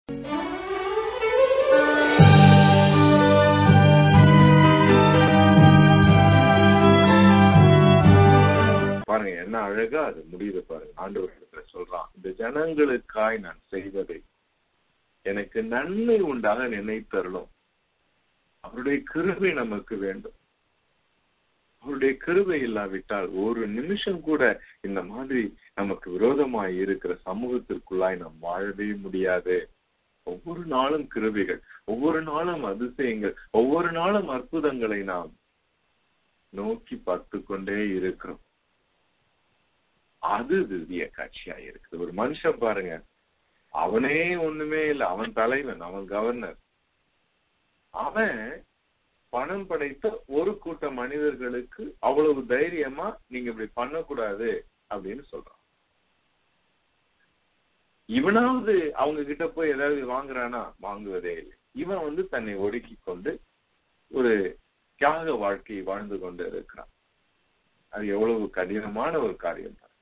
பாருங்க என்ன அழகா அது முடியுது பாருங்க ஆண்டவர்கிட்ட சொல்றான் இந்த ஜனங்களுக்காய் நான் செய்வதை எனக்கு நன்மை உண்டாக நினைத்தருளும் அவருடைய கிருபை நமக்கு வேண்டும் அவருடைய கிருபை இல்லாவிட்டால் ஒரு நிமிஷம் கூட இந்த மாதிரி நமக்கு விரோதமாய் இருக்கிற சமூகத்திற்குள்ளாய் நாம் வாழவே முடியாது ஒவ்வொரு நாளும் கிருபைகள் ஒவ்வொரு நாளும் அதிசயங்கள் ஒவ்வொரு நாளும் அற்புதங்களை நாம் நோக்கி பார்த்து கொண்டே இருக்கிறோம் அது திவ்ய காட்சியா இருக்குது ஒரு மனுஷன் பாருங்க அவனே ஒண்ணுமே இல்லை அவன் தலைவன் அவன் கவர்னர் அவன் பணம் படைத்த ஒரு கூட்ட மனிதர்களுக்கு அவ்வளவு தைரியமா நீங்க இப்படி பண்ணக்கூடாது அப்படின்னு சொல்றான் இவனாவது அவங்க கிட்ட போய் ஏதாவது வாங்குறானா வாங்குவதே இல்லை இவன் வந்து தன்னை ஒடுக்கி கொண்டு ஒரு தியாக வாழ்க்கையை வாழ்ந்து கொண்டு இருக்கிறான் அது எவ்வளவு கடினமான ஒரு காரியம் தான்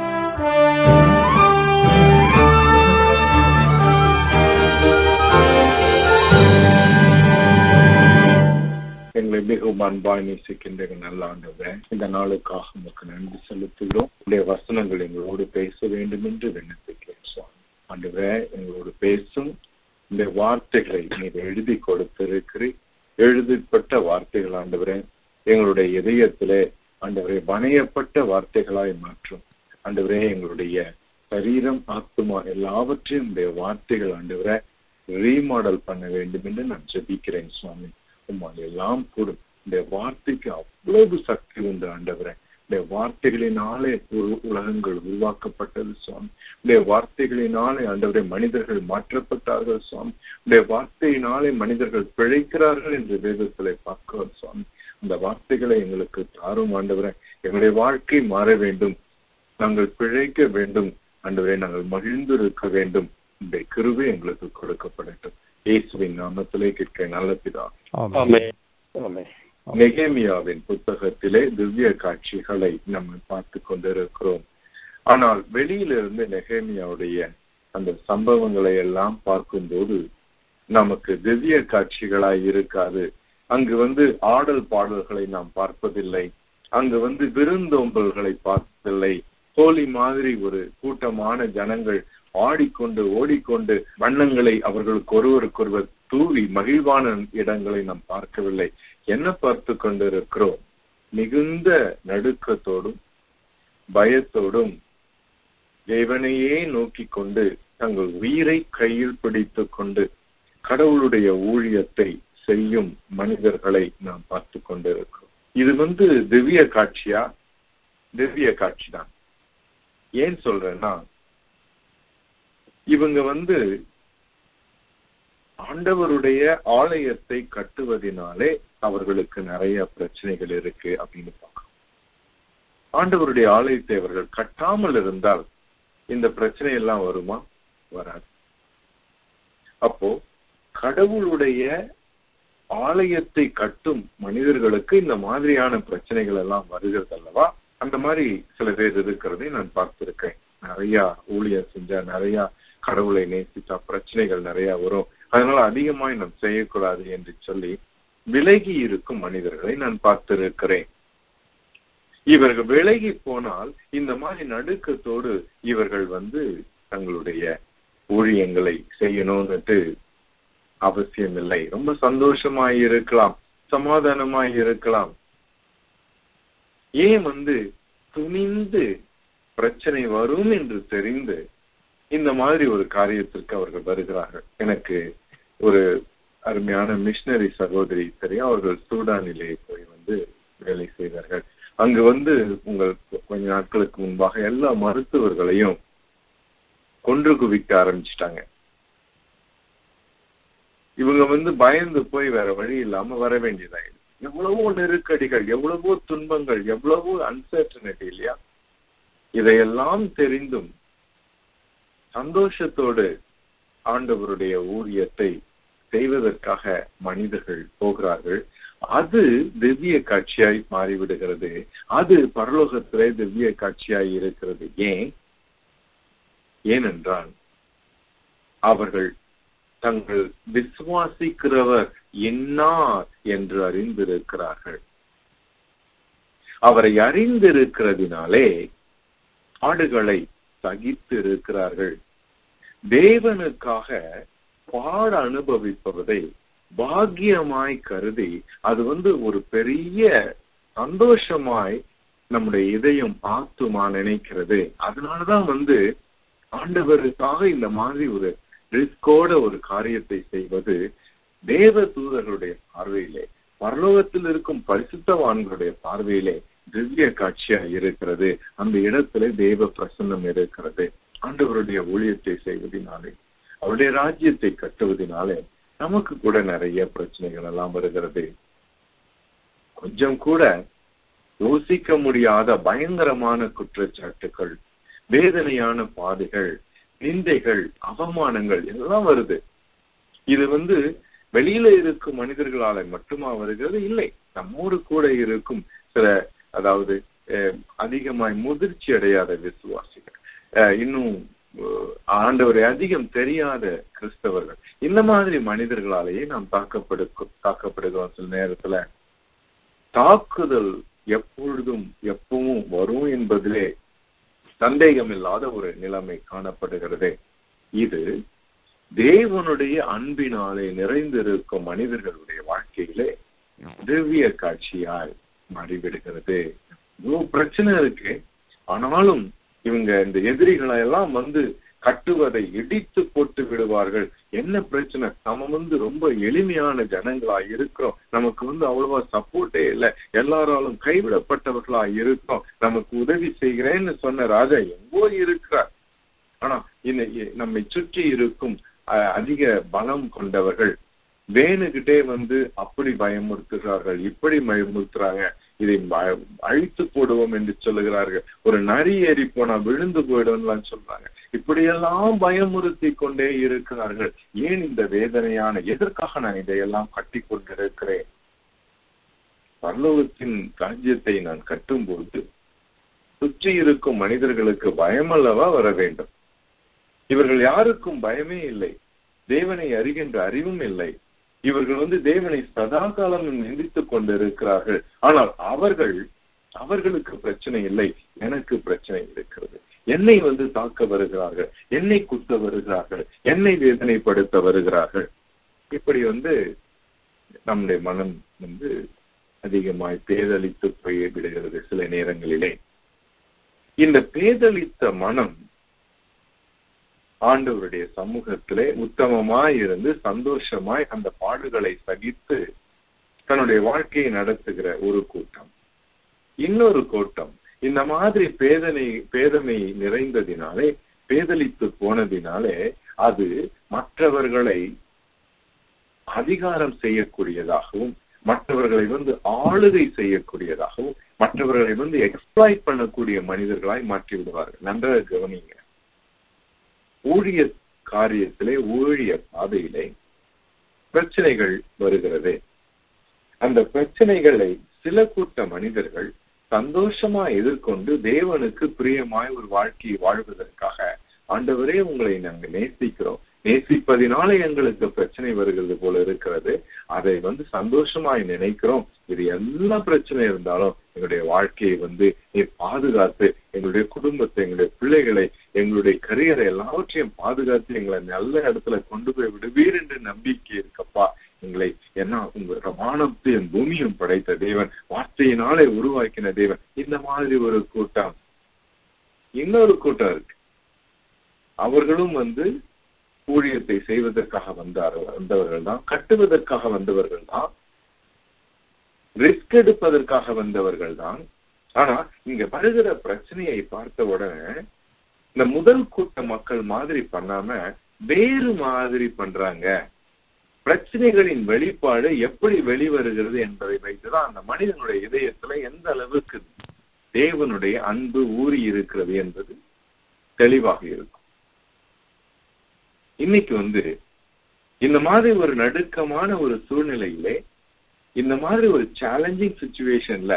எங்களை மிகவும் அன்பாய் நேசிக்கின்ற எங்கள் நல்ல ஆண்டவரே இந்த நாளுக்காக உங்களுக்கு நன்றி செலுத்துகிறோம் உடைய வசனங்கள் எங்களோடு பேச வேண்டும் என்று விண்ணப்பிக்கிறேன் சுவாமி ஆண்டவரே எங்களோடு பேசும் இந்த வார்த்தைகளை நீர் எழுதி கொடுத்திருக்கிறீர் எழுதப்பட்ட வார்த்தைகள் ஆண்டவரே எங்களுடைய இதயத்திலே ஆண்டவரே வணையப்பட்ட வார்த்தைகளாய் மாற்றும் ஆண்டவரே எங்களுடைய சரீரம் ஆத்மா எல்லாவற்றையும் உடைய வார்த்தைகள் ஆண்டவரை ரீமாடல் பண்ண வேண்டும் என்று நான் ஜெபிக்கிறேன் சுவாமி உம்மால் எல்லாம் கூடும் இந்த வார்த்தைக்கு அவ்வளவு சக்தி உண்டு ஆண்டவரை இந்த வார்த்தைகளினாலே ஒரு உலகங்கள் உருவாக்கப்பட்டது சுவாமி இந்த வார்த்தைகளினாலே ஆண்டவரை மனிதர்கள் மாற்றப்பட்டார்கள் சுவாமி இந்த வார்த்தையினாலே மனிதர்கள் பிழைக்கிறார்கள் என்று வேதத்திலே பார்க்கிறோம் சுவாமி அந்த வார்த்தைகளை எங்களுக்கு தாரும் ஆண்டவரை எங்களுடைய வாழ்க்கை மாற வேண்டும் நாங்கள் பிழைக்க வேண்டும் ஆண்டவரை நாங்கள் மகிழ்ந்து இருக்க வேண்டும் இந்த கிருவை எங்களுக்கு கொடுக்கப்படட்டும் இயேசுவின் நாமத்திலே கேட்க நல்ல பிதா நெகேமியாவின் புத்தகத்திலே திவ்ய காட்சிகளை நம்ம பார்த்து கொண்டிருக்கிறோம் ஆனால் வெளியிலிருந்து நெகேமியாவுடைய அந்த சம்பவங்களை எல்லாம் பார்க்கும்போது நமக்கு திவ்ய காட்சிகளாய் இருக்காது அங்கு வந்து ஆடல் பாடல்களை நாம் பார்ப்பதில்லை அங்கு வந்து விருந்தோம்பல்களை பார்ப்பதில்லை கோழி மாதிரி ஒரு கூட்டமான ஜனங்கள் ஆடிக்கொண்டு ஓடிக்கொண்டு வண்ணங்களை அவர்களுக்கு ஒருவருக்கொருவர் தூவி மகிழ்வான இடங்களை நாம் பார்க்கவில்லை என்ன பார்த்து கொண்டிருக்கிறோம் மிகுந்த நடுக்கத்தோடும் பயத்தோடும் தேவனையே நோக்கி கொண்டு தங்கள் உயிரை கையில் பிடித்துக் கொண்டு கடவுளுடைய ஊழியத்தை செய்யும் மனிதர்களை நாம் பார்த்து கொண்டிருக்கிறோம் இது வந்து திவ்ய காட்சியா திவ்ய காட்சி தான் ஏன் சொல்றேன்னா இவங்க வந்து ஆண்டவருடைய ஆலயத்தை கட்டுவதினாலே அவர்களுக்கு நிறைய பிரச்சனைகள் இருக்கு அப்படின்னு பார்க்கணும் ஆண்டவருடைய ஆலயத்தை அவர்கள் கட்டாமல் இருந்தால் இந்த பிரச்சனை எல்லாம் வருமா வராது அப்போ கடவுளுடைய ஆலயத்தை கட்டும் மனிதர்களுக்கு இந்த மாதிரியான பிரச்சனைகள் எல்லாம் வருகிறது அல்லவா அந்த மாதிரி சில பேர் இருக்கிறதை நான் பார்த்திருக்கேன் நிறைய ஊழியர் செஞ்சா நிறைய கடவுளை நேசித்தா பிரச்சனைகள் நிறைய வரும் அதனால அதிகமாய் நாம் செய்யக்கூடாது என்று சொல்லி விலகி இருக்கும் மனிதர்களை நான் பார்த்திருக்கிறேன் இவர்கள் விலகி போனால் இந்த மாதிரி நடுக்கத்தோடு இவர்கள் வந்து தங்களுடைய ஊழியங்களை செய்யணும்னுட்டு அவசியம் இல்லை ரொம்ப சந்தோஷமாய் இருக்கலாம் சமாதானமாய் இருக்கலாம் ஏன் வந்து துணிந்து பிரச்சனை வரும் என்று தெரிந்து இந்த மாதிரி ஒரு காரியத்திற்கு அவர்கள் வருகிறார்கள் எனக்கு ஒரு அருமையான மிஷினரி சகோதரி தெரியும் அவர்கள் சூடானிலே போய் வந்து வேலை செய்தார்கள் அங்கு வந்து உங்கள் கொஞ்ச நாட்களுக்கு முன்பாக எல்லா மருத்துவர்களையும் கொன்று குவிக்க ஆரம்பிச்சிட்டாங்க இவங்க வந்து பயந்து போய் வேற வழி இல்லாம வர வேண்டியதாயிடுது எவ்வளவோ நெருக்கடிகள் எவ்வளவோ துன்பங்கள் எவ்வளவோ அன்சர்டனிட்டி இல்லையா இதையெல்லாம் தெரிந்தும் சந்தோஷத்தோடு ஆண்டவருடைய ஊழியத்தை செய்வதற்காக மனிதர்கள் போகிறார்கள் அது திவ்ய காட்சியாய் மாறிவிடுகிறது அது பரலோகத்திலே திவ்ய காட்சியாய் இருக்கிறது ஏன் ஏனென்றால் அவர்கள் தங்கள் விசுவாசிக்கிறவர் என்னார் என்று அறிந்திருக்கிறார்கள் அவரை அறிந்திருக்கிறதினாலே பாடுகளை சகித்து இருக்கிறார்கள் தேவனுக்காக பாட அனுபவிப்பதை பாக்கியமாய் கருதி அது வந்து ஒரு பெரிய சந்தோஷமாய் நம்முடைய இதயம் ஆத்துமா நினைக்கிறது அதனாலதான் வந்து ஆண்டவருக்காக இந்த மாதிரி ஒரு ரிஸ்கோட ஒரு காரியத்தை செய்வது தேவ தூதர்களுடைய பார்வையிலே பரலோகத்தில் இருக்கும் பரிசுத்தவான்களுடைய பார்வையிலே திவ்ய காட்சியா இருக்கிறது அந்த இடத்துல தேவ பிரசன்னம் இருக்கிறது ஆண்டவருடைய ஊழியத்தை செய்வதனாலே அவருடைய ராஜ்யத்தை கட்டுவதனாலே நமக்கு கூட நிறைய பிரச்சனைகள் எல்லாம் வருகிறது கொஞ்சம் கூட யோசிக்க முடியாத பயங்கரமான குற்றச்சாட்டுகள் வேதனையான பாதைகள் நிந்தைகள் அவமானங்கள் எல்லாம் வருது இது வந்து வெளியில இருக்கும் மனிதர்களால மட்டுமா வருகிறது இல்லை நம்மோடு கூட இருக்கும் சில அதாவது அதிகமாய் முதிர்ச்சி அடையாத விசுவாசிகள் இன்னும் ஆண்டவரை அதிகம் தெரியாத கிறிஸ்தவர்கள் இந்த மாதிரி மனிதர்களாலேயே நாம் தாக்கப்படு தாக்கப்படுகிறோம் சில நேரத்துல தாக்குதல் எப்பொழுதும் எப்பவும் வரும் என்பதிலே சந்தேகம் இல்லாத ஒரு நிலைமை காணப்படுகிறது இது தேவனுடைய அன்பினாலே நிறைந்திருக்கும் மனிதர்களுடைய வாழ்க்கையிலே திவ்ய காட்சியாய் மாறிவிடுகிறது இவ்வளவு பிரச்சனை இருக்கு ஆனாலும் இவங்க இந்த எதிரிகளை எல்லாம் வந்து கட்டுவதை இடித்து போட்டு விடுவார்கள் என்ன பிரச்சனை நம்ம வந்து ரொம்ப எளிமையான ஜனங்களா இருக்கிறோம் நமக்கு வந்து அவ்வளவா சப்போர்ட்டே இல்லை எல்லாராலும் கைவிடப்பட்டவர்களா இருக்கிறோம் நமக்கு உதவி செய்கிறேன்னு சொன்ன ராஜா எங்கோ இருக்கிறார் ஆனா இன்னைக்கு நம்மை சுற்றி இருக்கும் அதிக பலம் கொண்டவர்கள் வேணுகிட்டே வந்து அப்படி பயமுறுத்துகிறார்கள் இப்படி பயமுறுத்துறாங்க இதை அழித்து போடுவோம் என்று சொல்லுகிறார்கள் ஒரு நரி ஏறி போனா விழுந்து போயிடும்லாம் சொல்றாங்க இப்படியெல்லாம் பயமுறுத்தி கொண்டே இருக்கிறார்கள் ஏன் இந்த வேதனையான எதற்காக நான் இதையெல்லாம் கட்டி கொண்டிருக்கிறேன் பரலோகத்தின் ராஜ்யத்தை நான் கட்டும்போது சுற்றி இருக்கும் மனிதர்களுக்கு பயமல்லவா வர வேண்டும் இவர்கள் யாருக்கும் பயமே இல்லை தேவனை அறிகின்ற அறிவும் இல்லை இவர்கள் வந்து தேவனை சதா காலம் நிந்தித்துக் கொண்டிருக்கிறார்கள் ஆனால் அவர்கள் அவர்களுக்கு பிரச்சனை இல்லை எனக்கு பிரச்சனை இருக்கிறது என்னை வந்து தாக்க வருகிறார்கள் என்னை குத்த வருகிறார்கள் என்னை வேதனைப்படுத்த வருகிறார்கள் இப்படி வந்து நம்முடைய மனம் வந்து அதிகமாய் பேதளித்து போய் விடுகிறது சில நேரங்களிலே இந்த பேதளித்த மனம் ஆண்டவருடைய சமூகத்திலே உத்தமமாய் இருந்து சந்தோஷமாய் அந்த பாடுகளை சகித்து தன்னுடைய வாழ்க்கையை நடத்துகிற ஒரு கூட்டம் இன்னொரு கூட்டம் இந்த மாதிரி பேதனை பேதமை நிறைந்ததினாலே பேதலித்து போனதினாலே அது மற்றவர்களை அதிகாரம் செய்யக்கூடியதாகவும் மற்றவர்களை வந்து ஆளுகை செய்யக்கூடியதாகவும் மற்றவர்களை வந்து எக்ஸ்பிளாய்ட் பண்ணக்கூடிய மனிதர்களாய் மாற்றி விடுவார்கள் நன்றாக கவனிங்க ஊழிய காரியத்திலே ஊழிய பாதையிலே பிரச்சனைகள் வருகிறது அந்த பிரச்சனைகளை சில கூட்ட மனிதர்கள் சந்தோஷமா எதிர்கொண்டு தேவனுக்கு பிரியமாய் ஒரு வாழ்க்கையை வாழ்வதற்காக ஆண்டவரே உங்களை நாங்கள் நேசிக்கிறோம் நேசிப்பதினாலே எங்களுக்கு பிரச்சனை வருகிறது போல இருக்கிறது அதை வந்து சந்தோஷமாய் நினைக்கிறோம் இது எல்லா பிரச்சனை இருந்தாலும் எங்களுடைய வாழ்க்கையை வந்து நீ பாதுகாத்து எங்களுடைய குடும்பத்தை எங்களுடைய பிள்ளைகளை எங்களுடைய கரியரை எல்லாவற்றையும் பாதுகாத்து எங்களை நல்ல இடத்துல கொண்டு போய் விடுவீர் என்று நம்பிக்கை இருக்கப்பா எங்களை என்ன உங்க வானத்தையும் பூமியும் படைத்த தேவன் வார்த்தையினாலே உருவாக்கின தேவன் இந்த மாதிரி ஒரு கூட்டம் இன்னொரு கூட்டம் இருக்கு அவர்களும் வந்து ஊழியத்தை செய்வதற்காக வந்தார் வந்தவர்கள் தான் கட்டுவதற்காக வந்தவர்கள் தான் ரிஸ்க் எடுப்பதற்காக வந்தவர்கள் தான் ஆனா இங்க வருகிற பிரச்சனையை பார்த்த உடனே இந்த முதல் கூட்ட மக்கள் மாதிரி பண்ணாம வேறு மாதிரி பண்றாங்க பிரச்சனைகளின் வெளிப்பாடு எப்படி வெளிவருகிறது என்பதை வைத்துதான் அந்த மனிதனுடைய இதயத்துல எந்த அளவுக்கு தேவனுடைய அன்பு ஊறி இருக்கிறது என்பது தெளிவாக இருக்கும் இன்னைக்கு வந்து இந்த மாதிரி ஒரு நடுக்கமான ஒரு சூழ்நிலையிலே இந்த மாதிரி ஒரு சேலஞ்சிங் சுச்சுவேஷன்ல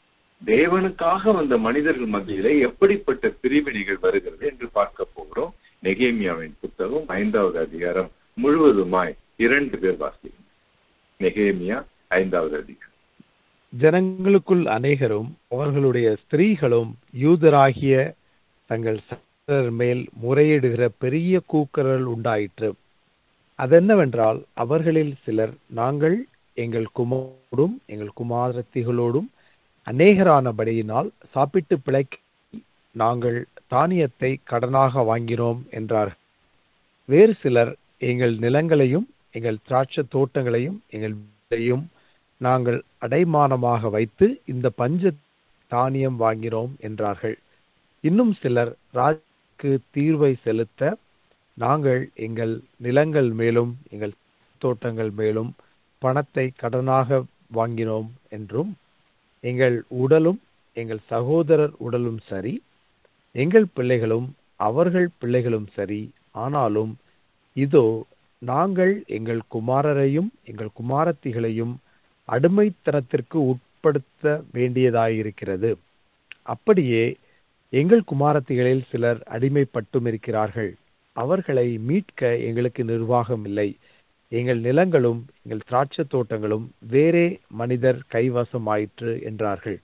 தேவனுக்காக வந்த மனிதர்கள் மத்தியிலே எப்படிப்பட்ட பிரிவினைகள் வருகிறது என்று பார்க்க போகிறோம் நெகேமியாவின் புத்தகம் ஐந்தாவது அதிகாரம் முழுவதுமாய் இரண்டு பேர் வாசிக்கும் நெகேமியா ஐந்தாவது அதிகாரம் ஜனங்களுக்குள் அநேகரும் அவர்களுடைய ஸ்திரீகளும் யூதராகிய தங்கள் சகோதரர் மேல் முறையிடுகிற பெரிய கூக்குரல் உண்டாயிற்று அதென்னவென்றால் அவர்களில் சிலர் நாங்கள் எங்கள் குமாரோடும் எங்கள் குமாரத்திகளோடும் அநேகரானபடியினால் சாப்பிட்டு பிழைக்க நாங்கள் தானியத்தை கடனாக வாங்கினோம் என்றார் வேறு சிலர் எங்கள் நிலங்களையும் எங்கள் திராட்சை தோட்டங்களையும் எங்கள் வீட்டையும் நாங்கள் அடைமானமாக வைத்து இந்த பஞ்ச தானியம் வாங்கினோம் என்றார்கள் இன்னும் சிலர் ராஜுக்கு தீர்வை செலுத்த நாங்கள் எங்கள் நிலங்கள் மேலும் எங்கள் தோட்டங்கள் மேலும் பணத்தை கடனாக வாங்கினோம் என்றும் எங்கள் உடலும் எங்கள் சகோதரர் உடலும் சரி எங்கள் பிள்ளைகளும் அவர்கள் பிள்ளைகளும் சரி ஆனாலும் இதோ நாங்கள் எங்கள் குமாரரையும் எங்கள் குமாரத்திகளையும் அடிமைத்தனத்திற்கு உட்படுத்த வேண்டியதாயிருக்கிறது அப்படியே எங்கள் குமாரத்திகளில் சிலர் அடிமைப்பட்டும் இருக்கிறார்கள் அவர்களை மீட்க எங்களுக்கு நிர்வாகம் இல்லை எங்கள் நிலங்களும் எங்கள் திராட்சை தோட்டங்களும் வேறே மனிதர் கைவசமாயிற்று என்றார்கள்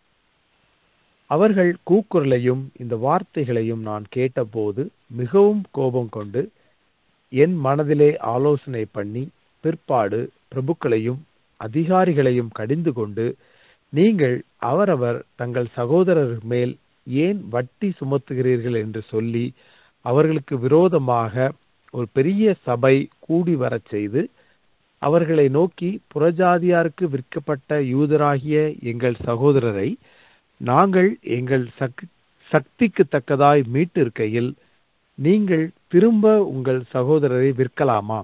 அவர்கள் கூக்குரலையும் இந்த வார்த்தைகளையும் நான் கேட்டபோது மிகவும் கோபம் கொண்டு என் மனதிலே ஆலோசனை பண்ணி பிற்பாடு பிரபுக்களையும் அதிகாரிகளையும் கடிந்து கொண்டு நீங்கள் அவரவர் தங்கள் சகோதரர் மேல் ஏன் வட்டி சுமத்துகிறீர்கள் என்று சொல்லி அவர்களுக்கு விரோதமாக ஒரு பெரிய சபை கூடி வரச் செய்து அவர்களை நோக்கி புறஜாதியாருக்கு விற்கப்பட்ட யூதராகிய எங்கள் சகோதரரை நாங்கள் எங்கள் சக் சக்திக்கு தக்கதாய் மீட்டிருக்கையில் நீங்கள் திரும்ப உங்கள் சகோதரரை விற்கலாமா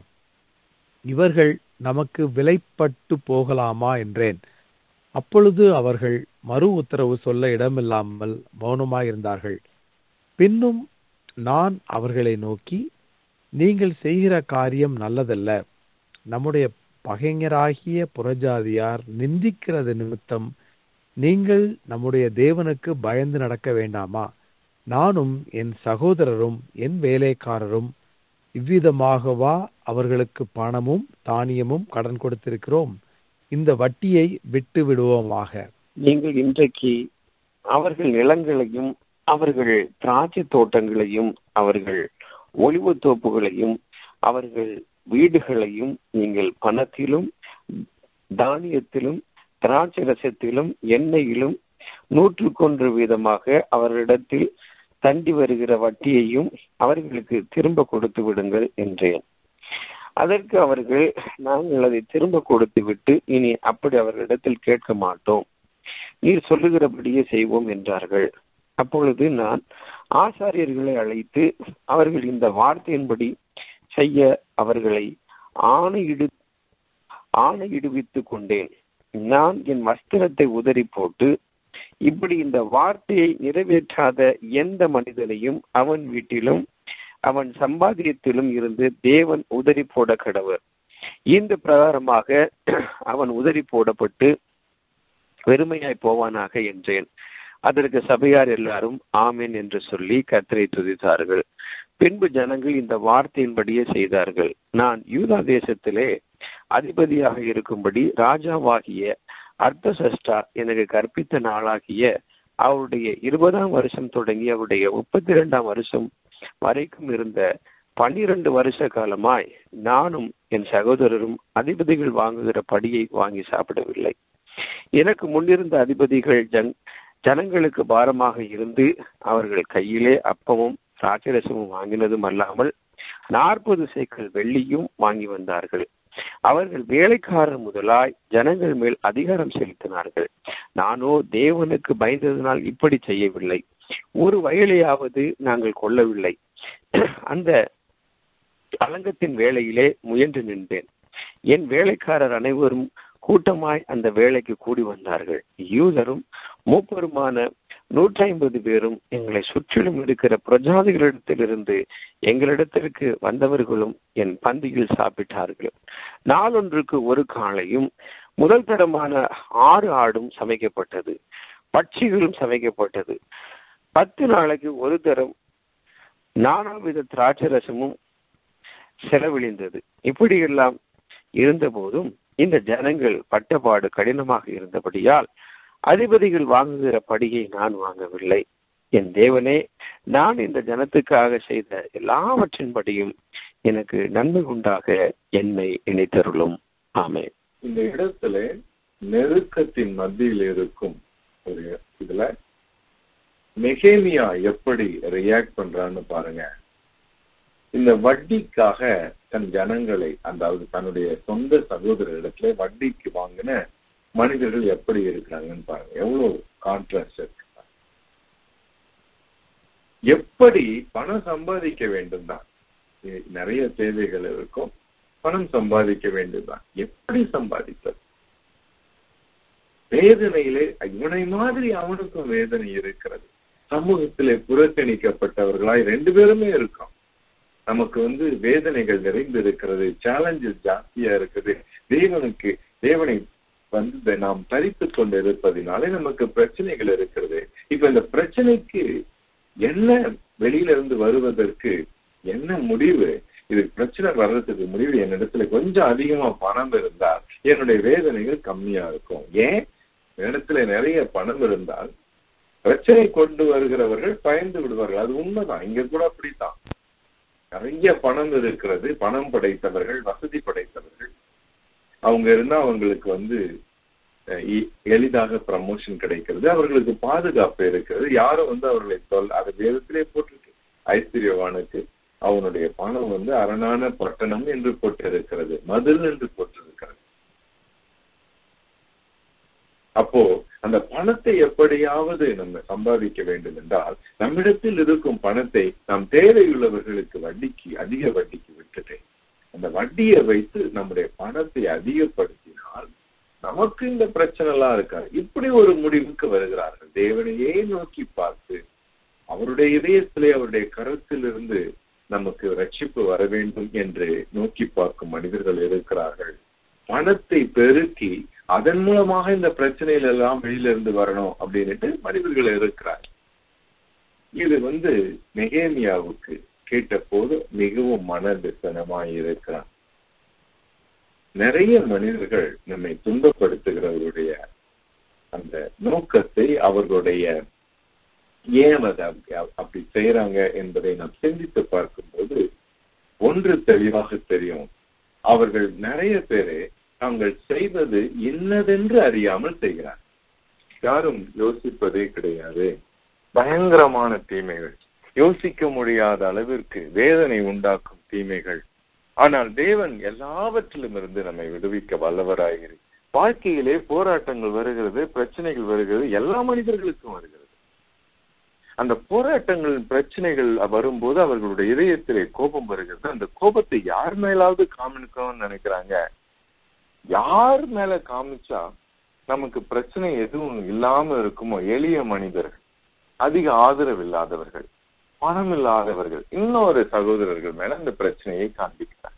இவர்கள் நமக்கு விலைப்பட்டு போகலாமா என்றேன் அப்பொழுது அவர்கள் மறு உத்தரவு சொல்ல இடமில்லாமல் மௌனமாயிருந்தார்கள் பின்னும் நான் அவர்களை நோக்கி நீங்கள் செய்கிற காரியம் நல்லதல்ல நம்முடைய பகைஞராகிய புறஜாதியார் நிந்திக்கிறது நிமித்தம் நீங்கள் நம்முடைய தேவனுக்கு பயந்து நடக்க வேண்டாமா நானும் என் சகோதரரும் என் வேலைக்காரரும் இவ்விதமாகவா அவர்களுக்கு பணமும் தானியமும் கடன் கொடுத்திருக்கிறோம் இந்த வட்டியை விட்டு விடுவோமாக நீங்கள் இன்றைக்கு அவர்கள் நிலங்களையும் அவர்கள் திராட்சை தோட்டங்களையும் அவர்கள் ஒளிவு தோப்புகளையும் அவர்கள் வீடுகளையும் நீங்கள் பணத்திலும் தானியத்திலும் திராட்சை ரசத்திலும் எண்ணெயிலும் நூற்றுக்கொன்று வீதமாக அவர்களிடத்தில் தண்டி வருகிற வட்டியையும் அவர்களுக்கு திரும்ப கொடுத்து விடுங்கள் என்றேன் அதற்கு அவர்கள் நாங்கள் அதை திரும்ப கொடுத்து விட்டு இனி அப்படி அவர்களிடத்தில் கேட்க மாட்டோம் நீர் சொல்லுகிறபடியே செய்வோம் என்றார்கள் அப்பொழுது நான் ஆசாரியர்களை அழைத்து அவர்கள் இந்த வார்த்தையின்படி செய்ய அவர்களை ஆணையிடு ஆணையிடுவித்துக் கொண்டேன் நான் என் வஸ்திரத்தை உதறி போட்டு இப்படி இந்த வார்த்தையை நிறைவேற்றாத எந்த மனிதனையும் அவன் வீட்டிலும் அவன் சம்பாதியத்திலும் இருந்து தேவன் உதறி போட கடவர் இந்த பிரகாரமாக அவன் உதறி போடப்பட்டு வெறுமையாய் போவானாக என்றேன் அதற்கு சபையார் எல்லாரும் ஆமேன் என்று சொல்லி கத்தரை துதித்தார்கள் பின்பு ஜனங்கள் இந்த வார்த்தையின்படியே செய்தார்கள் நான் யூதா தேசத்திலே அதிபதியாக இருக்கும்படி ராஜாவாகிய அர்த்தசஷ்டா எனக்கு கற்பித்த நாளாகிய அவருடைய இருபதாம் வருஷம் தொடங்கி அவருடைய முப்பத்தி இரண்டாம் வருஷம் வரைக்கும் இருந்த பன்னிரண்டு வருஷ காலமாய் நானும் என் சகோதரரும் அதிபதிகள் வாங்குகிற படியை வாங்கி சாப்பிடவில்லை எனக்கு முன்னிருந்த அதிபதிகள் ஜன் ஜனங்களுக்கு பாரமாக இருந்து அவர்கள் கையிலே அப்பமும் திராட்சரசமும் வாங்கினதும் அல்லாமல் நாற்பது சேக்கல் வெள்ளியும் வாங்கி வந்தார்கள் அவர்கள் வேலைக்காரர் முதலாய் ஜனங்கள் மேல் அதிகாரம் செலுத்தினார்கள் நானோ தேவனுக்கு பயந்ததினால் இப்படி செய்யவில்லை ஒரு வயலையாவது நாங்கள் கொள்ளவில்லை அந்த அலங்கத்தின் வேலையிலே முயன்று நின்றேன் என் வேலைக்காரர் அனைவரும் கூட்டமாய் அந்த வேலைக்கு கூடி வந்தார்கள் யூதரும் மூப்பருமான நூற்றி ஐம்பது பேரும் எங்களை சுற்றிலும் இருக்கிற பிரஜாதிகளிடத்திலிருந்து எங்களிடத்திற்கு வந்தவர்களும் என் பந்தியில் சாப்பிட்டார்கள் நாளொன்றுக்கு ஒரு காலையும் முதல் தரமான ஆறு ஆடும் சமைக்கப்பட்டது பட்சிகளும் சமைக்கப்பட்டது பத்து நாளைக்கு ஒரு தரம் நானா வித திராட்சை ரசமும் செலவிழிந்தது இப்படியெல்லாம் இருந்தபோதும் இந்த ஜனங்கள் பட்டபாடு கடினமாக இருந்தபடியால் அதிபதிகள் வாங்குகிற படியை நான் வாங்கவில்லை என் தேவனே நான் இந்த ஜனத்துக்காக செய்த எல்லாவற்றின்படியும் எனக்கு நன்மை உண்டாக என்னை இணைத்தருளும் ஆமே இந்த இடத்துல நெருக்கத்தின் மத்தியில் இருக்கும் ஒரு இதுல மெகேமியா எப்படி ரியாக்ட் பண்றான்னு பாருங்க இந்த வட்டிக்காக தன் ஜனங்களை அதாவது தன்னுடைய சொந்த சகோதரரிடத்துல வட்டிக்கு வாங்கின மனிதர்கள் எப்படி இருக்கிறாங்கன்னு பாருங்க எவ்வளவு கான்ட்ராஸ்ட் இருக்கு எப்படி பணம் சம்பாதிக்க வேண்டும் தான் நிறைய தேவைகள் இருக்கும் பணம் சம்பாதிக்க வேண்டும் தான் எப்படி சம்பாதிப்பது வேதனையிலே இவனை மாதிரி அவனுக்கும் வேதனை இருக்கிறது சமூகத்திலே புறக்கணிக்கப்பட்டவர்களாய் ரெண்டு பேருமே இருக்கோம் நமக்கு வந்து வேதனைகள் நிறைந்து இருக்கிறது சேலஞ்சஸ் ஜாஸ்தியா இருக்குது தேவனுக்கு தேவனை வந்து நாம் தரித்து கொண்டு இருப்பதினாலே நமக்கு பிரச்சனைகள் இருக்கிறது இப்ப இந்த பிரச்சனைக்கு என்ன வெளியில இருந்து வருவதற்கு என்ன முடிவு இது பிரச்சனை வர்றதுக்கு முடிவு என்னிடத்துல கொஞ்சம் அதிகமா பணம் இருந்தால் என்னுடைய வேதனைகள் கம்மியா இருக்கும் ஏன் இடத்துல நிறைய பணம் இருந்தால் பிரச்சனை கொண்டு வருகிறவர்கள் பயந்து விடுவார்கள் அது உண்மைதான் இங்க கூட அப்படித்தான் நிறைய பணம் இருக்கிறது பணம் படைத்தவர்கள் வசதி படைத்தவர்கள் அவங்க இருந்தா அவங்களுக்கு வந்து எளிதாக ப்ரமோஷன் கிடைக்கிறது அவர்களுக்கு பாதுகாப்பு இருக்கிறது யாரும் வந்து அவர்களை சொல் அது வேதத்திலே போட்டிருக்கு ஐஸ்வர்யவானுக்கு அவனுடைய பணம் வந்து அரணான பட்டணம் என்று போட்டிருக்கிறது மதில் என்று போட்டிருக்கிறது அப்போ அந்த பணத்தை எப்படியாவது நம்ம சம்பாதிக்க வேண்டும் என்றால் நம்மிடத்தில் இருக்கும் பணத்தை நாம் தேவையுள்ளவர்களுக்கு வட்டிக்கு அதிக வட்டிக்கு விட்டுட்டு அந்த வட்டியை வைத்து நம்முடைய பணத்தை அதிகப்படுத்தினால் நமக்கு இந்த பிரச்சனை எல்லாம் இருக்காது இப்படி ஒரு முடிவுக்கு வருகிறார்கள் தேவனையே நோக்கி பார்த்து அவருடைய இதயத்திலே அவருடைய கருத்திலிருந்து நமக்கு ரட்சிப்பு வர வேண்டும் என்று நோக்கி பார்க்கும் மனிதர்கள் இருக்கிறார்கள் பணத்தை பெருக்கி அதன் மூலமாக இந்த பிரச்சனையில எல்லாம் வெளியில இருந்து வரணும் அப்படின்னுட்டு மனிதர்கள் இருக்கிறார் இது வந்து நெகேமியாவுக்கு கேட்ட போது மிகவும் மன விசனமாய் இருக்கிறார் நிறைய மனிதர்கள் நம்மை துன்பப்படுத்துகிறவருடைய அந்த நோக்கத்தை அவர்களுடைய ஏன் அதை அப்படி செய்யறாங்க என்பதை நாம் சிந்தித்து பார்க்கும்போது ஒன்று தெளிவாக தெரியும் அவர்கள் நிறைய பேரு தாங்கள் செய்வது என்னதென்று அறியாமல் செய்கிறார் யாரும் யோசிப்பதே கிடையாது பயங்கரமான தீமைகள் யோசிக்க முடியாத அளவிற்கு வேதனை உண்டாக்கும் தீமைகள் ஆனால் தேவன் எல்லாவற்றிலும் இருந்து நம்மை விடுவிக்க வல்லவராகிறது வாழ்க்கையிலே போராட்டங்கள் வருகிறது பிரச்சனைகள் வருகிறது எல்லா மனிதர்களுக்கும் வருகிறது அந்த போராட்டங்கள் பிரச்சனைகள் வரும்போது அவர்களுடைய இதயத்திலே கோபம் வருகிறது அந்த கோபத்தை யார் மேலாவது காமிக்கணும்னு நினைக்கிறாங்க யார் மேல காமிச்சா நமக்கு பிரச்சனை எதுவும் இல்லாம இருக்குமோ எளிய மனிதர்கள் அதிக ஆதரவு இல்லாதவர்கள் பணம் இல்லாதவர்கள் இன்னொரு சகோதரர்கள் மேல அந்த பிரச்சனையை காண்பிக்கிறார்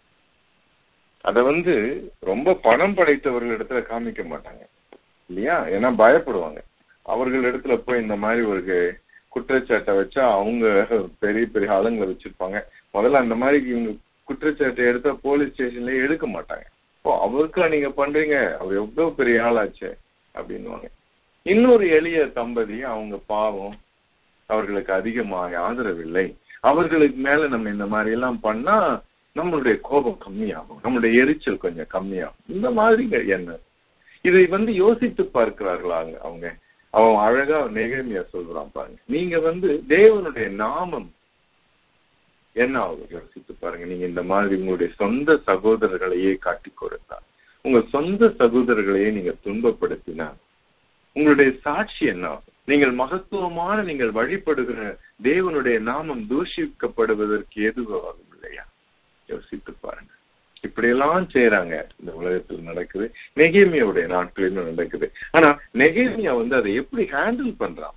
அத வந்து ரொம்ப பணம் படைத்தவர்கள் இடத்துல காமிக்க மாட்டாங்க இல்லையா ஏன்னா பயப்படுவாங்க அவர்கள் இடத்துல போய் இந்த மாதிரி ஒரு குற்றச்சாட்டை வச்சா அவங்க பெரிய பெரிய ஆளுங்களை வச்சிருப்பாங்க முதல்ல அந்த மாதிரி இவங்க குற்றச்சாட்டை எடுத்தா போலீஸ் ஸ்டேஷன்ல எடுக்க மாட்டாங்க ஓ அவருக்கா நீங்க பண்றீங்க அவர் எவ்வளவு பெரிய ஆளாச்சு அப்படின்னுவாங்க இன்னொரு எளிய தம்பதி அவங்க பாவம் அவர்களுக்கு அதிகமாக ஆதரவில்லை அவர்களுக்கு மேல நம்ம இந்த மாதிரி எல்லாம் பண்ணா நம்மளுடைய கோபம் கம்மியாகும் நம்மளுடைய எரிச்சல் கொஞ்சம் கம்மியாகும் இந்த மாதிரி என்ன இதை வந்து யோசித்து பார்க்கிறார்களா அவங்க அவன் அழகா நெகழ்மையா சொல்றான் பாருங்க நீங்க வந்து தேவனுடைய நாமம் என்ன ஆகும் யோசித்து பாருங்க நீங்க இந்த மாதிரி உங்களுடைய சொந்த சகோதரர்களையே காட்டி கொடுத்தா உங்க சொந்த சகோதரர்களையே நீங்க துன்பப்படுத்தினா உங்களுடைய சாட்சி என்ன ஆகும் நீங்கள் மகத்துவமான நீங்கள் வழிபடுகிற தேவனுடைய நாமம் தூஷிக்கப்படுவதற்கு எதுவாகும் இல்லையா யோசித்து பாருங்க இப்படியெல்லாம் செய்யறாங்க இந்த உலகத்தில் நடக்குது நெகேமியாவுடைய நாட்களிலும் நடக்குது ஆனா நெகேமியா வந்து அதை எப்படி ஹேண்டில் பண்றான்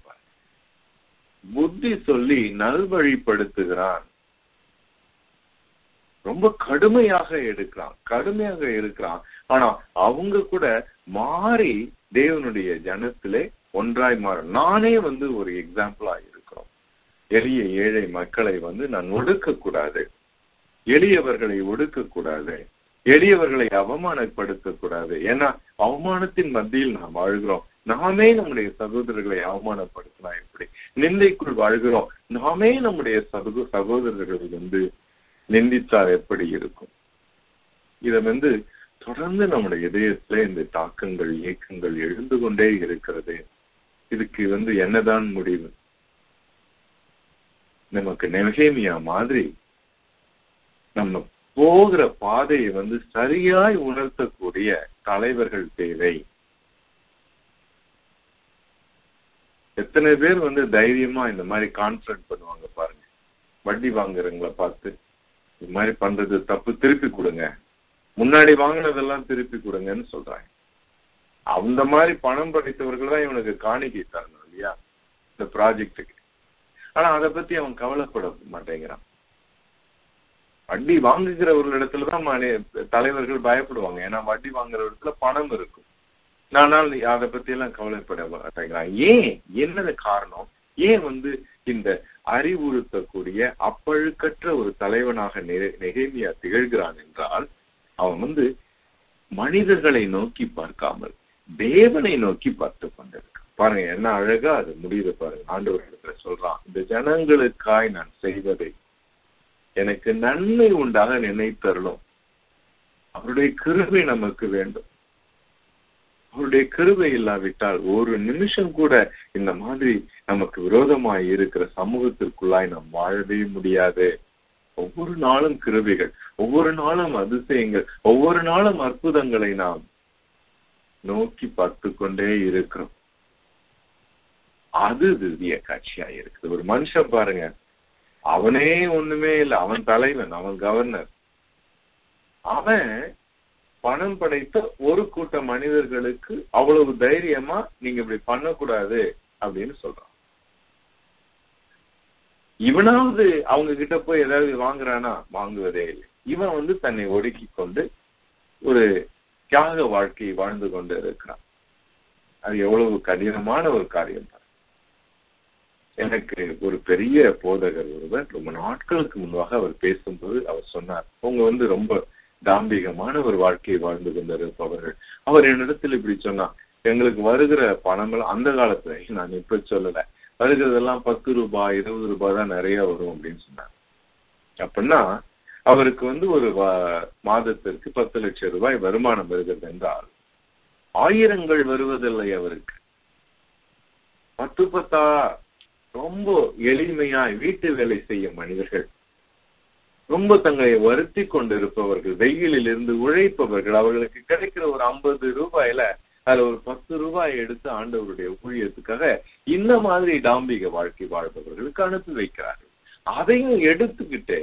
புத்தி சொல்லி நல்வழிப்படுத்துகிறான் ரொம்ப கடுமையாக எடுக்கிறான் கடுமையாக இருக்கிறான் ஆனா அவங்க கூட மாறி தேவனுடைய ஜனத்திலே ஒன்றாய் மாறும் நானே வந்து ஒரு எக்ஸாம்பிளா இருக்கிறோம் எளிய ஏழை மக்களை வந்து நான் ஒடுக்க கூடாது எளியவர்களை ஒடுக்க கூடாது எளியவர்களை அவமானப்படுத்த கூடாது ஏன்னா அவமானத்தின் மத்தியில் நாம் வாழ்கிறோம் நாமே நம்முடைய சகோதரர்களை அவமானப்படுத்தினா எப்படி நிந்தைக்குள் வாழ்கிறோம் நாமே நம்முடைய சகோ சகோதரர்களை வந்து நிந்தித்தால் எப்படி இருக்கும் இத வந்து தொடர்ந்து நம்முடைய இதயத்துல இந்த தாக்கங்கள் இயக்கங்கள் எழுந்து கொண்டே இருக்கிறது இதுக்கு வந்து என்னதான் முடிவு நமக்கு நெகேமியா மாதிரி நம்ம போகிற பாதையை வந்து சரியாய் உணர்த்தக்கூடிய தலைவர்கள் தேவை எத்தனை பேர் வந்து தைரியமா இந்த மாதிரி கான்ஃபிடன்ட் பண்ணுவாங்க பாருங்க வட்டி வாங்குறவங்களை பார்த்து இது மாதிரி பண்றது தப்பு திருப்பி கொடுங்க முன்னாடி வாங்கினதெல்லாம் திருப்பி கொடுங்கன்னு சொல்றாங்க அந்த மாதிரி பணம் படைத்தவர்கள் தான் இவனுக்கு காணிக்கை தரணும் இல்லையா இந்த ப்ராஜெக்டுக்கு ஆனா அதை பத்தி அவன் கவலைப்பட மாட்டேங்கிறான் வட்டி வாங்குகிறவர்களிடத்துலதான் தலைவர்கள் பயப்படுவாங்க ஏன்னா வட்டி வாங்குற இடத்துல பணம் இருக்கும் ஆனால் அதை பத்தி எல்லாம் கவலைப்பட மாட்டேங்கிறான் ஏன் என்னது காரணம் ஏன் வந்து இந்த அறிவுறுத்தக்கூடிய அப்பழுக்கற்ற ஒரு தலைவனாக நெகேமியா திகழ்கிறான் என்றால் அவன் வந்து மனிதர்களை நோக்கி பார்க்காமல் தேவனை நோக்கி பார்த்து கொண்டிருக்கான் பாருங்க என்ன அழகா அது முடியுது பாருங்க ஆண்டவர்கிட்ட சொல்றான் இந்த ஜனங்களுக்காய் நான் செய்வதை எனக்கு நன்மை உண்டாக நினைத்தரலும் அவருடைய கிருபை நமக்கு வேண்டும் அவருடைய கிருபை இல்லாவிட்டால் ஒரு நிமிஷம் கூட இந்த மாதிரி நமக்கு விரோதமாய் இருக்கிற சமூகத்திற்குள்ளாய் நாம் வாழவே முடியாது ஒவ்வொரு நாளும் கிருபைகள் ஒவ்வொரு நாளும் அதிசயங்கள் ஒவ்வொரு நாளும் அற்புதங்களை நாம் நோக்கி பார்த்து கொண்டே இருக்கிறோம் அது திவ்ய காட்சியா இருக்குது ஒரு மனுஷன் பாருங்க அவனே ஒண்ணுமே இல்லை அவன் தலைவன் அவன் கவர்னர் அவன் பணம் படைத்த ஒரு கூட்ட மனிதர்களுக்கு அவ்வளவு தைரியமா நீங்க இப்படி பண்ணக்கூடாது அப்படின்னு சொல்றான் இவனாவது அவங்க கிட்ட போய் ஏதாவது வாங்குறானா வாங்குவதே இல்லை இவன் வந்து தன்னை ஒடுக்கி கொண்டு ஒரு தியாக வாழ்க்கையை வாழ்ந்து கொண்டு இருக்கிறான் அது எவ்வளவு கடினமான ஒரு காரியம் தான் எனக்கு ஒரு பெரிய போதகர் ஒருவர் ரொம்ப நாட்களுக்கு முன்பாக அவர் பேசும்போது அவர் சொன்னார் அவங்க வந்து ரொம்ப தாம்பிகமான ஒரு வாழ்க்கையை வாழ்ந்து கொண்டிருப்பவர்கள் அவர் என்னிடத்தில் இப்படி சொன்னா எங்களுக்கு வருகிற பணங்கள் அந்த காலத்துல நான் இப்ப சொல்லல வருகிறதெல்லாம் பத்து ரூபாய் இருபது ரூபாய் தான் நிறைய வரும் அப்படின்னு சொன்னார் அப்படின்னா அவருக்கு வந்து ஒரு மாதத்திற்கு பத்து லட்சம் ரூபாய் வருமானம் வருகிறது என்றால் ஆயிரங்கள் வருவதில்லை அவருக்கு பத்து பத்தா ரொம்ப எளிமையாய் வீட்டு வேலை செய்யும் மனிதர்கள் ரொம்ப தங்களை வருத்தி கொண்டிருப்பவர்கள் வெயிலில் இருந்து உழைப்பவர்கள் அவர்களுக்கு கிடைக்கிற ஒரு ஐம்பது ரூபாயில அதுல ஒரு பத்து ரூபாய் எடுத்து ஆண்டவருடைய ஊழியத்துக்காக இந்த மாதிரி டாம்பிக வாழ்க்கை வாழ்பவர்களுக்கு அனுப்பி வைக்கிறார்கள் அதையும் எடுத்துக்கிட்டு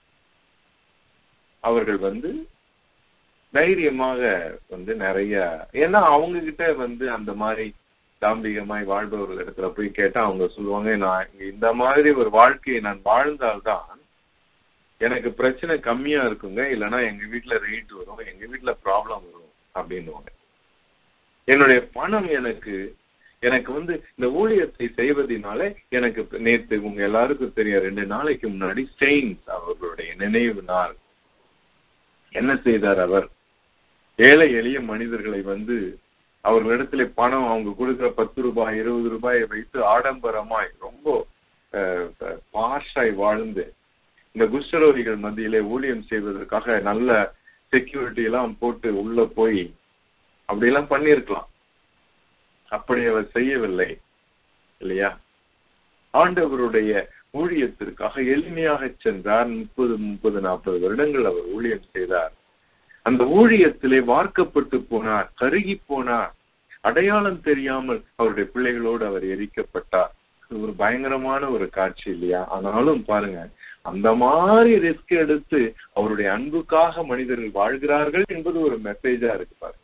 அவர்கள் வந்து தைரியமாக வந்து நிறைய ஏன்னா அவங்க கிட்ட வந்து அந்த மாதிரி தாம்பிகமாய் வாழ்பவர்கள் இடத்துல போய் கேட்டா அவங்க சொல்லுவாங்க நான் இந்த மாதிரி ஒரு வாழ்க்கையை நான் வாழ்ந்தால்தான் எனக்கு பிரச்சனை கம்மியா இருக்குங்க இல்லைன்னா எங்க வீட்டுல ரேட் வரும் எங்க வீட்டுல ப்ராப்ளம் வரும் அப்படின்னுவாங்க என்னுடைய பணம் எனக்கு எனக்கு வந்து இந்த ஊழியத்தை செய்வதனால எனக்கு நேற்று உங்க எல்லாருக்கும் தெரியும் ரெண்டு நாளைக்கு முன்னாடி ஸ்டெயின்ஸ் அவர்களுடைய நினைவு நாள் என்ன செய்தார் அவர் ஏழை எளிய மனிதர்களை வந்து அவர்களிடத்துல பணம் அவங்க கொடுக்குற பத்து ரூபாய் இருபது ரூபாயை வைத்து ஆடம்பரமாய் ரொம்ப பாஷாய் வாழ்ந்து இந்த குஷ்டரோகிகள் மத்தியிலே ஊழியம் செய்வதற்காக நல்ல செக்யூரிட்டி எல்லாம் போட்டு உள்ள போய் அப்படியெல்லாம் பண்ணியிருக்கலாம் அப்படி அவர் செய்யவில்லை இல்லையா ஆண்டவருடைய ஊழியத்திற்காக எளிமையாக சென்றார் முப்பது முப்பது நாற்பது வருடங்கள் அவர் ஊழியம் செய்தார் அந்த ஊழியத்திலே வார்க்கப்பட்டு போனார் கருகி போனார் அடையாளம் தெரியாமல் அவருடைய பிள்ளைகளோடு அவர் எரிக்கப்பட்டார் ஒரு பயங்கரமான ஒரு காட்சி இல்லையா ஆனாலும் பாருங்க அந்த மாதிரி ரிஸ்க் எடுத்து அவருடைய அன்புக்காக மனிதர்கள் வாழ்கிறார்கள் என்பது ஒரு மெசேஜா இருக்கு பாருங்க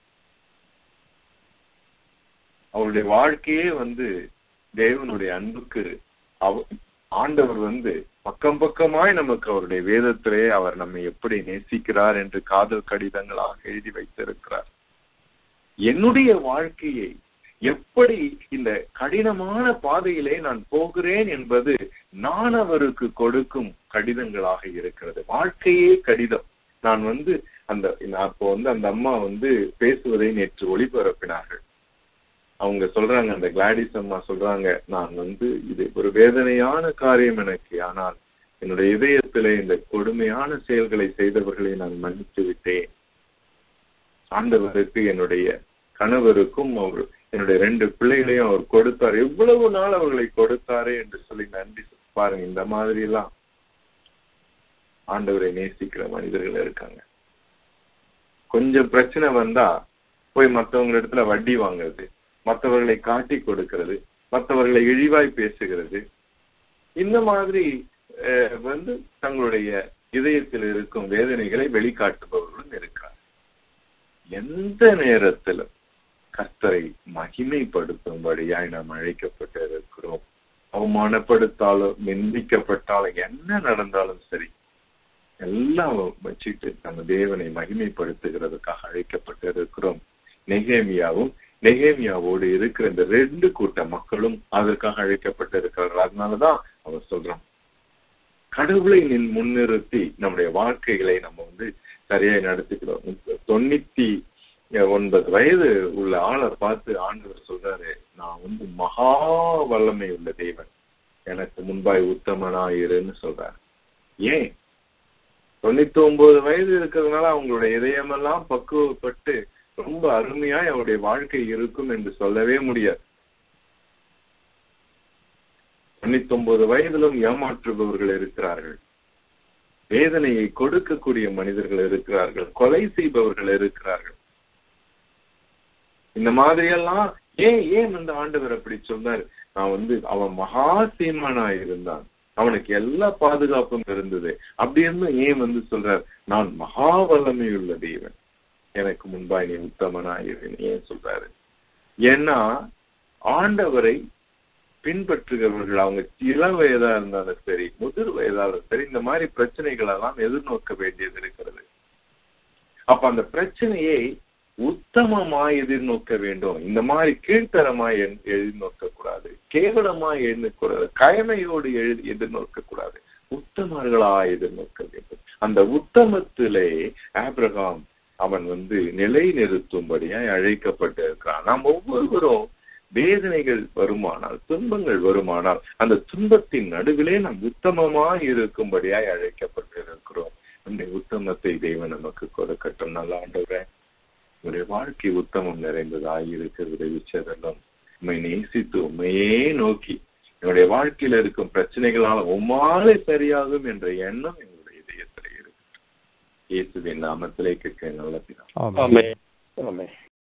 அவருடைய வாழ்க்கையே வந்து தேவனுடைய அன்புக்கு அவ ஆண்டவர் வந்து பக்கம் பக்கமாய் நமக்கு அவருடைய வேதத்திலே அவர் நம்மை எப்படி நேசிக்கிறார் என்று காதல் கடிதங்களாக எழுதி வைத்திருக்கிறார் என்னுடைய வாழ்க்கையை எப்படி இந்த கடினமான பாதையிலே நான் போகிறேன் என்பது நான் அவருக்கு கொடுக்கும் கடிதங்களாக இருக்கிறது வாழ்க்கையே கடிதம் நான் வந்து அந்த அப்போ வந்து அந்த அம்மா வந்து பேசுவதை நேற்று ஒளிபரப்பினார்கள் அவங்க சொல்றாங்க அந்த கிளாடிஸ் அம்மா சொல்றாங்க நான் வந்து இது ஒரு வேதனையான காரியம் எனக்கு ஆனால் என்னுடைய இதயத்திலே இந்த கொடுமையான செயல்களை செய்தவர்களை நான் மன்னித்து விட்டேன் ஆண்டவருக்கு என்னுடைய கணவருக்கும் அவர் என்னுடைய ரெண்டு பிள்ளைகளையும் அவர் கொடுத்தார் எவ்வளவு நாள் அவர்களை கொடுத்தாரே என்று சொல்லி நன்றி பாருங்க இந்த மாதிரி எல்லாம் ஆண்டவரை நேசிக்கிற மனிதர்கள் இருக்காங்க கொஞ்சம் பிரச்சனை வந்தா போய் மற்றவங்க இடத்துல வட்டி வாங்குறது மற்றவர்களை காட்டி கொடுக்கிறது மற்றவர்களை இழிவாய் பேசுகிறது இந்த மாதிரி வந்து தங்களுடைய இதயத்தில் இருக்கும் வேதனைகளை வெளிக்காட்டுபவர்களும் இருக்கிறார் எந்த நேரத்திலும் கர்த்தரை மகிமைப்படுத்தும்படியாய் நாம் அழைக்கப்பட்டு இருக்கிறோம் அவமானப்படுத்தாலும் நிந்திக்கப்பட்டாலும் என்ன நடந்தாலும் சரி எல்லாம் வச்சுட்டு நம்ம தேவனை மகிமைப்படுத்துகிறதுக்காக அழைக்கப்பட்டு இருக்கிறோம் நெகேமியாவும் நெகேமியாவோடு இருக்கிற இந்த ரெண்டு கூட்ட மக்களும் அதற்காக அழைக்கப்பட்டு இருக்கிறார்கள் அதனாலதான் அவர் சொல்றான் கடவுளை நின் முன்னிறுத்தி நம்முடைய வாழ்க்கைகளை நம்ம வந்து சரியாய் நடத்திக்கிறோம் தொண்ணூத்தி ஒன்பது வயது உள்ள ஆளை பார்த்து ஆண்டவர் சொல்றாரு நான் வந்து மகா வல்லமை உள்ள தேவன் எனக்கு முன்பாய் உத்தமனாயிருன்னு சொல்றாரு ஏன் தொண்ணூத்தி ஒன்பது வயது இருக்கிறதுனால அவங்களுடைய இதயமெல்லாம் பக்குவப்பட்டு ரொம்ப அருமையாய் அவருடைய வாழ்க்கை இருக்கும் என்று சொல்லவே முடியாது தொண்ணூத்தி ஒன்பது வயதிலும் ஏமாற்றுபவர்கள் இருக்கிறார்கள் வேதனையை கொடுக்கக்கூடிய மனிதர்கள் இருக்கிறார்கள் கொலை செய்பவர்கள் இருக்கிறார்கள் இந்த மாதிரியெல்லாம் ஏன் ஏன் வந்து ஆண்டவர் அப்படி சொன்னார் நான் வந்து அவன் மகா சீமானா இருந்தான் அவனுக்கு எல்லா பாதுகாப்பும் இருந்தது அப்படி இருந்தும் ஏன் வந்து சொல்றார் நான் மகா வல்லமையுள்ள தேவன் எனக்கு முன்பாய் நீ உத்தமனாயிருவேன் ஏன் சொல்றாரு ஏன்னா ஆண்டவரை பின்பற்றுகிறவர்கள் அவங்க இள வயதா இருந்தாலும் சரி முதிர் வயதாலும் சரி இந்த மாதிரி பிரச்சனைகள் எல்லாம் எதிர்நோக்க வேண்டியது இருக்கிறது அப்ப அந்த பிரச்சனையை உத்தமமாய் எதிர்நோக்க வேண்டும் இந்த மாதிரி கீழ்த்தரமாய் எதிர்நோக்க கூடாது கேவலமாய் எண்ணக்கூடாது கயமையோடு எழுதி எதிர்நோக்க கூடாது உத்தமர்களாய் எதிர்நோக்க வேண்டும் அந்த உத்தமத்திலே ஆப்ரகாம் அவன் வந்து நிலை நிறுத்தும்படியாய் அழைக்கப்பட்டு இருக்கிறான் நாம் ஒவ்வொருவரும் வேதனைகள் வருமானால் துன்பங்கள் வருமானால் அந்த துன்பத்தின் நடுவிலே நாம் உத்தமமாய் இருக்கும்படியாய் அழைக்கப்பட்டு இருக்கிறோம் அந்த உத்தமத்தை தேவன் நமக்கு கொடுக்கட்டும் நல்ல ஆண்டவரே உங்களுடைய வாழ்க்கை உத்தமம் நிறைந்ததாய் இருக்கிற உதவிச்சதெல்லாம் உண்மை நேசித்து உண்மையே நோக்கி என்னுடைய வாழ்க்கையில இருக்கும் பிரச்சனைகளால் உமாலே சரியாகும் என்ற எண்ணம் எங்களுடைய இதயத்தில் இருக்கு இயேசுவின் நாமத்திலே கேட்க நல்ல பிதா ஆமென் ஆமே